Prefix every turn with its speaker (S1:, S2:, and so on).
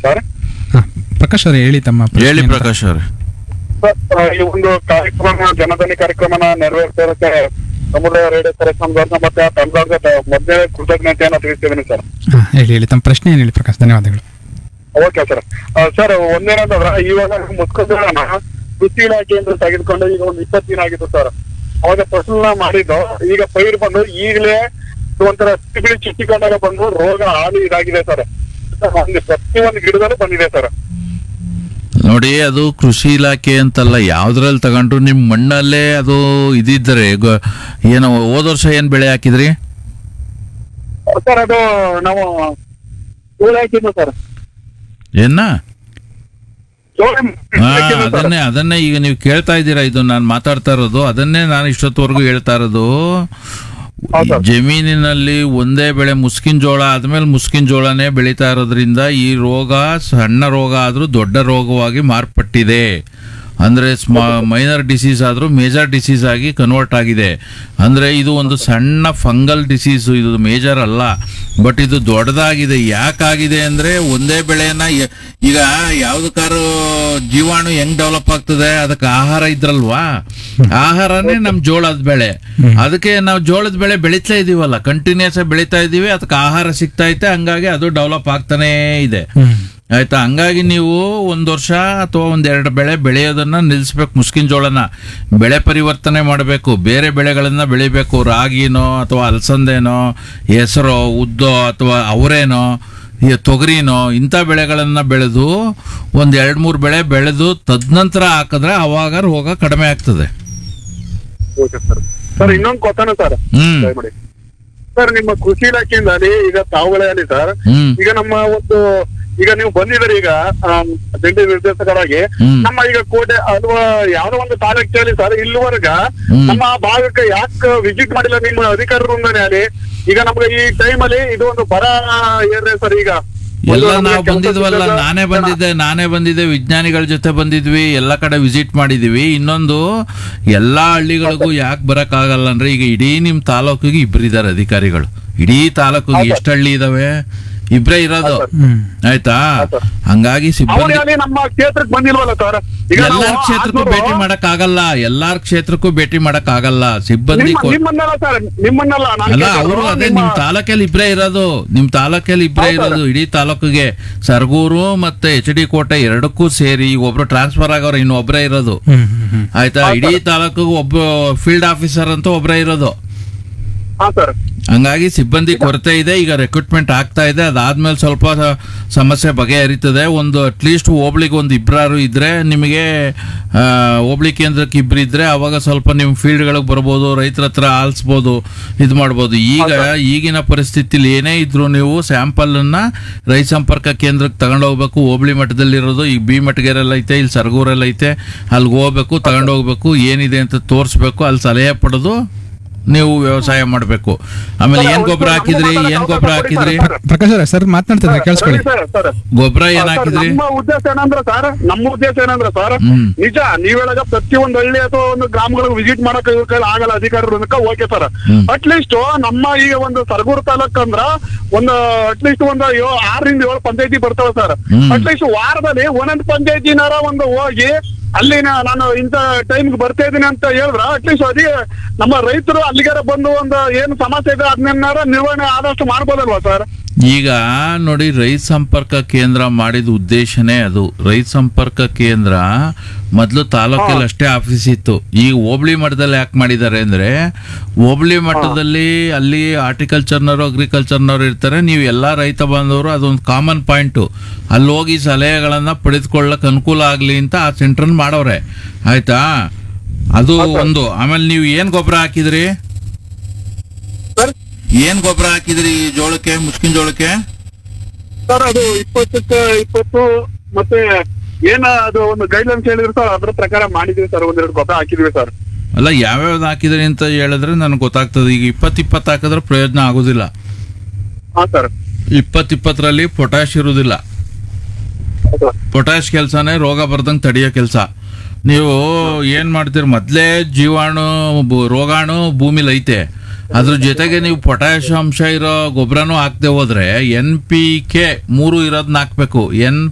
S1: Sir
S2: ಹಾ, ಪ್ರಕಾಶ್ ಅವರೇ ಹೇಳಿ ತಮ್ಮ ಪ್ರಶ್ನೆ
S3: ಹೇಳಿ
S2: ಅಂತ.
S3: ಪ್ರಕಾಶ್ ಅವ್ರೆ
S1: ಸರ್ ಆ, ಈ ಒಂದು ಕಾರ್ಯಕ್ರಮ ಜನಧನಿ ಕಾರ್ಯಕ್ರಮನ ನೆರವೇರಿಸೋದಕ್ಕೆ ಸಮುದಾಯ ರೇಡಿಯೋ ಕಾರ್ಯಕ್ರಮದವ್ರನ್ನ ಮತ್ತೆ ಆ ತಂಡದ ಮೊದಲೇ ಕೃತಜ್ಞತೆಯನ್ನ ತಿಳಿಸ್ತಿದ್ದೀನಿ ಸರ್
S2: ಹಾ, ಹೇಳಿ ಹೇಳಿ ತಮ್ಮ ಪ್ರಶ್ನೆ ಏನು ಹೇಳಿ ಪ್ರಕಾಶ್ ಧನ್ಯವಾದಗಳು
S1: ಓಕೆ ಸರ್ ಸರ್ ಒಂದೇನಂತಂದ್ರೆ ಇವಾಗ ಮುಸ್ಕೊಂಡನ ಕೃಷಿ ಇಲಾಖೆಯಿಂದ ತೆಗೆದುಕೊಂಡು ಈಗ ಒಂದು ಇಪ್ಪತ್ತು ದಿನ ಆಗಿತ್ತು ಸರ್ ಅವಾಗ ಫಸಲ್ನ ಮಾಡಿದ್ದು ಈಗ ಪೈರು ಬಂದು ಈಗಲೇ ಒಂಥರ ಸಿಬಿಳಿ ಚಿಟ್ಟಿಕೊಂಡಾಗ ಬಂದು ರೋಗ ಹಾನಿ ಇದಾಗಿದೆ ಸರ್ ಒಂದು ಪ್ರತಿಯೊಂದು ಗಿಡದಲ್ಲೂ ಬಂದಿದೆ ಸರ್
S3: ನೋಡಿ ಅದು ಕೃಷಿ ಇಲಾಖೆ ಅಂತಲ್ಲ ಯಾವ್ದ್ರಲ್ಲಿ ತಗೊಂಡ್ರು ನಿಮ್ ಮಣ್ಣಲ್ಲೇ ಅದು ಇದಿದ್ದರೆ ಗೊ- ಏನು ಹೋದ ವರ್ಷ ಏನ್ ಬೆಳೆ ಹಾಕಿದ್ರಿ
S1: ಸರ್ ಅದು ನಾವು ಜೋಳ ಹಾಕಿದ್ವು ಸರ್
S3: ಏನ
S1: ಜೋಳ
S3: ಹಾ,
S1: ಹಾಕಿದ್ವು ಸರ್.
S3: ಅದನ್ನೇ ಅದನ್ನೇ ಈಗ ನೀವು ಕೇಳ್ತಾ ಇದ್ದೀರಾ ಇದು ನಾನು ಮಾತಾಡ್ತಾ ಇರೋದು ಅದನ್ನೇ ನಾನು ಇಷ್ಟೊತ್ತವರೆಗೂ ಹೇಳ್ತಾ ಇರೋದು
S1: ಹೌದು ಸರ್.
S3: ಜಮೀನಿನಲ್ಲಿ ಒಂದೇ ಬೆಳೆ ಮುಸ್ಕಿನ ಜೋಳ ಆದ್ಮೇಲೆ ಮುಸ್ಕಿನ ಜೋಳನೇ ಬೆಳೀತಾ ಇರೋದ್ರಿಂದ ಈ ರೋಗ ಸಣ್ಣ ರೋಗ ಆದ್ರೂ ದೊಡ್ಡ ರೋಗವಾಗಿ ಮಾರ್ಪಟ್ಟಿದೆ ಅಂದ್ರೆ ಮೈನರ್ ಡಿಸೀಸ್ ಆದ್ರೂ ಮೇಜರ್ ಡಿಸೀಸ್ ಆಗಿ ಕನ್ವರ್ಟ್ ಆಗಿದೆ ಅಂದ್ರೆ ಇದು ಒಂದು ಸಣ್ಣ ಫಂಗಲ್ ಡಿಸೀಸ್ ಇದು ಮೇಜರ್ ಅಲ್ಲ ಬಟ್ ಇದು ದೊಡ್ಡದಾಗಿದೆ ಯಾಕಾಗಿದೆ ಅಂದ್ರೆ ಒಂದೇ ಬೆಳೆನ ಯ- ಈಗ ಯಾವ್ದಕ್ಕಾರು ಜೀವಾಣು ಹೆಂಗ್ ಡೆವಲಪ್ ಆಗ್ತದೆ ಅದಕ್ಕೆ ಆಹಾರ ಇದ್ರಲ್ವಾ ಆಹಾರನೇ ನಮ್ ಜೋಳದ ಬೆಳೆ ಅದಕ್ಕೆ ನಾವು ಜೋಳದ ಬೆಳೆ ಬೆಳೀತಾ ಇದೀವಲ್ಲ ಕಂಟಿನ್ಯೂಸ್ ಬೆಳೀತಾ ಇದೀವಿ ಅದಕ್ಕೆ ಆಹಾರ ಸಿಗ್ತಾ ಐತೆ ಹಂಗಾಗಿ ಅದು ಡೆವಲಪ್ ಆಗ್ತಾನೇ ಇದೆ
S2: ಹ್ಮ್
S3: ಆಯ್ತಾ ಹಂಗಾಗಿ ನೀವು ಒಂದ್ ವರ್ಷ ಅಥವಾ ಒಂದ್ ಎರಡು ಬೆಳೆ ಬೆಳೆಯೋದನ್ನ ನಿಲ್ಲಿಸ್ಬೇಕು ಮುಸ್ಕಿನ ಜೋಳನ ಬೆಳೆ ಪರಿವರ್ತನೆ ಮಾಡಬೇಕು ಬೇರೆ ಬೆಳೆಗಳನ್ನ ಬೆಳಿಬೇಕು ರಾಗಿನೋ ಅಥವಾ ಅಲಸಂದೆನೋ ಹೆಸರೋ ಉದ್ದೋ ಅಥವಾ ಅವರೇನೋ ಈ ತೊಗರಿನೋ ಇಂಥ ಬೆಳೆಗಳನ್ನ ಬೆಳೆದು ಒಂದ್ ಎರಡ್ ಮೂರು ಬೆಳೆ ಬೆಳೆದು ತದನಂತರ ಹಾಕಿದ್ರೆ ಅವಾಗ ರೋಗ ಕಡಿಮೆ ಆಗ್ತದೆ
S1: ಓಕೆ ಸರ್ ಸರ್ ಇನ್ನೊಂದು ಕೊತ್ತಾನ ಸರ್
S3: ಹ್ಮ್
S1: ದಯಮಾಡಿ ಸರ್ ನಿಮ್ಮ ಕೃಷಿ ಇಲಾಖೆಯಿಂದ ಅಲ್ಲಿ ಈಗ ತಾವುಗಳೇ ಅಲ್ಲಿ ಸರ್
S3: ಹ್ಮ್
S1: ಈಗ ನಮ್ಮ ಒಂದು ಈಗ ನೀವು ಬಂದಿದ್ದೀರಿ ಈಗ ಆಮ್, ಜಂಟಿ ನಿರ್ದೇಶಕರಾಗಿ
S3: ಹ್ಮ್.
S1: ನಮ್ಮ ಈಗ ಕೋಟೆ ಅಥವಾ ಯಾವ್ದೋ ಒಂದು ತಾಲೂಕಲ್ಲಿ ಸರ್ ಇಲ್ಲಿವರೆಗ
S3: ಹ್ಮ್.
S1: ನಮ್ಮ ಭಾಗಕ್ಕೆ ಯಾಕೆ ವಿಸಿಟ್ ಮಾಡಿಲ್ಲ ನಿಮ್ಮ ಅಧಿಕಾರರಿಂದನೇ ಅಲ್ಲಿ ಈಗ ನಮ್ಗೆ ಈ ಟೈಮ್ ಅಲ್ಲಿ ಇದು ಒಂದು ಬರ ಏರಿದೆ ಸರ್ ಈಗ
S3: ಎಲ್ಲ
S1: ಒಂದು ನಮ್ಗೆ
S3: ನಾವು
S1: ಕೆಲ್ಸ
S3: ಬಂದಿದ್ವಲ್ಲ
S1: ಸಿಗಲ್ಲ.
S3: ನಾನೇ ಬಂದಿದ್ದೆ ನಾನೇ ಬಂದಿದ್ದೆ ವಿಜ್ಞಾನಿಗಳ ಜೊತೆ ಬಂದಿದ್ವಿ ಎಲ್ಲ ಕಡೆ ವಿಸಿಟ್ ಮಾಡಿದೀವಿ ಇನ್ನೊಂದು ಎಲ್ಲಾ ಹಳ್ಳಿಗಳಿಗೂ ಯಾಕೆ ಬರಕ್ ಆಗಲ್ಲ ಅಂದ್ರೆ ಈಗ ಇಡೀ ನಿಮ್ ತಾಲೂಕಿಗೆ ಇಬ್ಬರಿದ್ದಾರೆ ಅಧಿಕಾರಿಗಳು ಇಡೀ ತಾಲೂಕಿಗೆ ಎಷ್ಟು ಹಳ್ಳಿ ಇದಾವೆ ಇಬ್ರೇ ಇರೋದು
S2: ಹ್ಮ್
S3: ಆಯ್ತಾ
S1: ಸರ್.
S3: ಹಂಗಾಗಿ
S1: ಅವ್ರು
S3: ಸಿಬ್ಬಂದಿ
S1: ಅಲ್ಲಿ ನಮ್ಮ ಕ್ಷೇತ್ರಕ್ಕೆ ಬಂದಿಲ್ವಲ್ಲ ಸರ್ ಈಗ ನಾವು
S3: ಎಲ್ಲಾರ ಕ್ಷೇತ್ರಕ್ಕೂ
S1: ಆರ್ನೂರು-
S3: ಭೇಟಿ ಮಾಡಕ್ ಆಗಲ್ಲ ಎಲ್ಲಾರ ಕ್ಷೇತ್ರಕ್ಕೂ ಭೇಟಿ ಮಾಡಕ್ ಆಗಲ್ಲ ಸಿಬ್ಬಂದಿ
S1: ನಿಮ್ಮ-
S3: ಕೊ-
S1: ನಿಮ್ಮನ್ನಲ್ಲ ಸರ್ ನಿಮ್ಮನ್ನಲ್ಲ ನಾನು
S3: ಅಲ್ಲ
S1: ಕೇಳ್ತಾ
S3: ಅವರು
S1: ಇರೋದು
S3: ಅದೇ
S1: ನಿಮ್ಮ-
S3: ನಿಮ್ ತಾಲೂಕಲ್ಲಿ ಇಬ್ರೇ ಇರೋದು ನಿಮ್ ತಾಲೂಕಲ್ಲಿ ಇಬ್ರೇ
S1: ಹೌದು
S3: ಇರೋದು ಇಡೀ ತಾಲೂಕಿಗೆ ಸರ್ಗೂರು ಮತ್ತೆ ಎಚ್ ಡಿ ಕೋಟೆ ಎರಡಕ್ಕೂ ಸೇರಿ ಈಗ ಒಬ್ರು ಟ್ರಾನ್ಸ್ಫರ್ ಆಗವ್ರೆ ಇನ್ನು ಒಬ್ರೇ ಇರೋದು
S2: ಹ್ಮ್ ಹ್ಮ್ ಹ್ಮ್
S3: ಆಯ್ತಾ ಇಡೀ ತಾಲೂಕಿಗೆ ಒಬ್ಬ ಫೀಲ್ಡ್ ಆಫೀಸರ್ ಅಂತ ಒಬ್ರೇ ಇರೋದು
S1: ಹಾ ಸರ್
S3: ಹಂಗಾಗಿ ಸಿಬ್ಬಂದಿ ಕೊರತೆ ಇದೆ ಈಗ ರೆಕ್ರೂಟ್ಮೆಂಟ್ ಆಗ್ತಾ ಇದೆ ಅದಾದ್ಮೇಲೆ ಸ್ವಲ್ಪ ಸ- ಸಮಸ್ಯೆ ಬಗೆಹರಿತದೆ ಒಂದು ಅಟ್ಲೀಸ್ಟ್ ಹೋಬ್ಳಿಗೆ ಒಂದು ಇಬ್ಬರಾರು ಇದ್ರೆ ನಿಮಗೆ ಆ, ಹೋಬ್ಳಿ ಕೇಂದ್ರಕ್ಕೆ ಇಬ್ರು ಇದ್ರೆ ಅವಾಗ ಸ್ವಲ್ಪ ನಿಮ್ಮ ಫೀಲ್ಡ್ಗಳಿಗೆ ಬರ್ಬೋದು ರೈತರ ಹತ್ರ ಆಲಿಸ್ಬೋದು ಇದು ಮಾಡ್ಬೋದು ಈಗ ಈಗಿನ ಪರಿಸ್ಥಿತಿಲಿ ಏನೇ ಇದ್ರು ನೀವು ಸ್ಯಾಂಪಲ್ ಅನ್ನ ರೈತ ಸಂಪರ್ಕ ಕೇಂದ್ರಕ್ಕೆ ತಗೊಂಡೋಗ್ಬೇಕು ಹೋಬ್ಳಿ ಮಟ್ಟದಲ್ಲಿರೋದು ಈಗ ಬಿ ಮಟ್ಟಗೆರೆಲ್ಲ ಐತೆ ಇಲ್ಲಿ ಸರ್ಗೂರಲ್ಲಿ ಐತೆ ಅಲ್ಲಿಗೆ ಹೋಗ್ಬೇಕು ತಗೊಂಡೋಗ್ಬೇಕು ಏನಿದೆ ಅಂತ ತೋರಿಸ್ಬೇಕು ಅಲ್ಲಿ ಸಲಹೆ ಪಡೆದು ನೀವು ವ್ಯವಸಾಯ ಮಾಡಬೇಕು ಆಮೇಲೆ ಏನ್ ಗೊಬ್ಬರ ಹಾಕಿದ್ರಿ ಏನ್ ಗೊಬ್ಬರ ಹಾಕಿದ್ರಿ
S2: ಪ್ರ- ಪ್ರಕಾಶ್ ಅವರೇ ಸರ್ ಮಾತನಾಡ್ತಿದ್ರೆ ಕೇಳಿಸ್ಕೊಳ್ಳಿ
S1: ಸರ್ ಸರ್
S3: ಗೊಬ್ಬರ ಏನ್
S1: ಸರ್,
S3: ಹಾಕಿದ್ರಿ
S1: ನಮ್ಮ ಉದ್ದೇಶ ಏನಂದ್ರೆ ಸರ್ ನಮ್ಮ ಉದ್ದೇಶ ಏನಂದ್ರೆ ಸರ್
S3: ಹ್ಮ್.
S1: ನಿಜ ನೀವ್ ಹೇಳಾಗ ಪ್ರತಿಯೊಂದು ಹಳ್ಳಿ ಅಥವಾ ಒಂದು ಗ್ರಾಮಗಳಿಗೆ ವಿಸಿಟ್ ಮಾಡಕ್ ಇವ್ರ ಕೈಲಿ ಆಗಲ್ಲ ಅಧಿಕಾರಕ್ಕೆ ಓಕೆ ಸರ್
S3: ಹ್ಮ್.
S1: ಅಟ್ಲೀಸ್ಟ್ ನಮ್ಮ ಈಗ ಒಂದು ಸರಗೂರು ತಾಲೂಕ್ ಅಂದ್ರ ಒಂದು ಅಟ್ಲೀಸ್ಟ್ ಒಂದು ಯೋ- ಆರರಿಂದ ಏಳು ಪಂಚಾಯತಿ ಬರ್ತಾವೆ ಸರ್
S3: ಹ್ಮ್.
S1: ಅಟ್ಲೀಸ್ಟ್ ವಾರದಲ್ಲಿ ಒಂದೊಂದು ಪಂಚಾಯತಿನಾರ ಒಂದು ಹೋಗಿ ಅಲ್ಲಿ ನಾ- ನಾನು ಇಂಥ ಟೈಮ್ಗೆ ಬರ್ತಾ ಇದೀನಿ ಅಂತ ಹೇಳಿದ್ರ ಅಟ್ಲೀಸ್ಟ್ ಅದೇ ನಮ್ಮ ರೈತರು ಅಲ್ಲಿಗಾರ ಬಂದು ಒಂದು ಏನು ಸಮಸ್ಯೆ ಇದೆ ಅದನ್ನೆನ್ನಾರ ನಿರ್ವಹಣೆ ಆದಷ್ಟು ಮಾಡ್ಬೋದಲ್ವಾ ಸರ್
S3: ಈಗ ನೋಡಿ ರೈತ ಸಂಪರ್ಕ ಕೇಂದ್ರ ಮಾಡಿದ ಉದ್ದೇಶನೇ ಅದು ರೈತ ಸಂಪರ್ಕ ಕೇಂದ್ರ ಮೊದಲು ತಾಲೂಕಲ್ಲಿ ಅಷ್ಟೇ ಆಫೀಸ್ ಇತ್ತು ಈಗ ಹೋಬಳಿ ಮಟ್ಟದಲ್ಲಿ ಯಾಕೆ ಮಾಡಿದ್ದಾರೆ ಅಂದ್ರೆ ಹೋಬಳಿ ಮಟ್ಟದಲ್ಲಿ ಅಲ್ಲಿ ಹಾರ್ಟಿಕಲ್ಚರ್ನವರು ಅಗ್ರಿಕಲ್ಚರ್ನವರು ಇರ್ತಾರೆ ನೀವು ಎಲ್ಲಾ ರೈತ ಬಾಂಧವರು ಅದೊಂದು ಕಾಮನ್ ಪಾಯಿಂಟು ಅಲ್ಲಿ ಹೋಗಿ ಸಲಹೆಗಳನ್ನ ಪಡೆದುಕೊಳ್ಳಕ್ ಅನುಕೂಲ ಆಗ್ಲಿ ಅಂತ ಆ ಸೆಂಟರ್ ಮಾಡವ್ರೆ ಆಯ್ತಾ ಅದು ಒಂದು ಆಮೇಲೆ ನೀವು ಏನ್ ಗೊಬ್ಬರ ಹಾಕಿದ್ರಿ
S1: ಸರ್
S3: ಏನ್ ಗೊಬ್ಬರ ಹಾಕಿದ್ರಿ ಈ ಜೋಳಕ್ಕೆ ಮುಸ್ಕಿನ ಜೋಳಕ್ಕೆ
S1: ಸರ್ ಅದು ಇಪ್ಪತ್ತಕ್ಕೆ ಇಪ್ಪತ್ತು ಮತ್ತೆ ಏನ ಅದು ಒಂದು ಗೈಡ್ಲೈನ್ಸ್ ಹೇಳಿದ್ರು ಸರ್ ಅದ್ರ ಪ್ರಕಾರ ಮಾಡಿದ್ವಿ ಸರ್ ಒಂದೆರಡು ಗೊಬ್ಬರ ಹಾಕಿದ್ವಿ ಸರ್
S3: ಅಲ್ಲ ಯಾವ್ಯಾವ್ದು ಹಾಕಿದ್ರಿ ಅಂತ ಹೇಳಿದ್ರೆ ನನಗೆ ಗೊತ್ತಾಗ್ತದೆ ಈಗ ಇಪ್ಪತ್ತು ಇಪ್ಪತ್ತು ಹಾಕಿದ್ರೆ ಪ್ರಯೋಜನ ಆಗೋದಿಲ್ಲ
S1: ಹಾ ಸರ್
S3: ಇಪ್ಪತ್ತು ಇಪ್ಪತ್ತರಲ್ಲಿ ಪೊಟ್ಯಾಶ್ ಇರುವುದಿಲ್ಲ ಪೊಟ್ಯಾಶ್ ಕೆಲಸನೇ ರೋಗ ಬರ್ದಂಗೆ ತಡೆಯೋ ಕೆಲಸ ನೀವು ಏನ್ ಮಾಡ್ತೀರಿ ಮೊದ್ಲೇ ಜೀವಾಣು ಬು- ರೋಗಾಣು ಭೂಮಿಲಿ ಐತೆ ಅದ್ರ ಜೊತೆಗೆ ನೀವು ಪೊಟ್ಯಾಶ್ ಅಂಶ ಇರೋ ಗೊಬ್ಬರನೂ ಹಾಕ್ದೆ ಹೋದ್ರೆ ಎನ್ ಪಿ ಕೆ ಮೂರು ಇರೋದನ್ನ ಹಾಕ್ಬೇಕು ಎನ್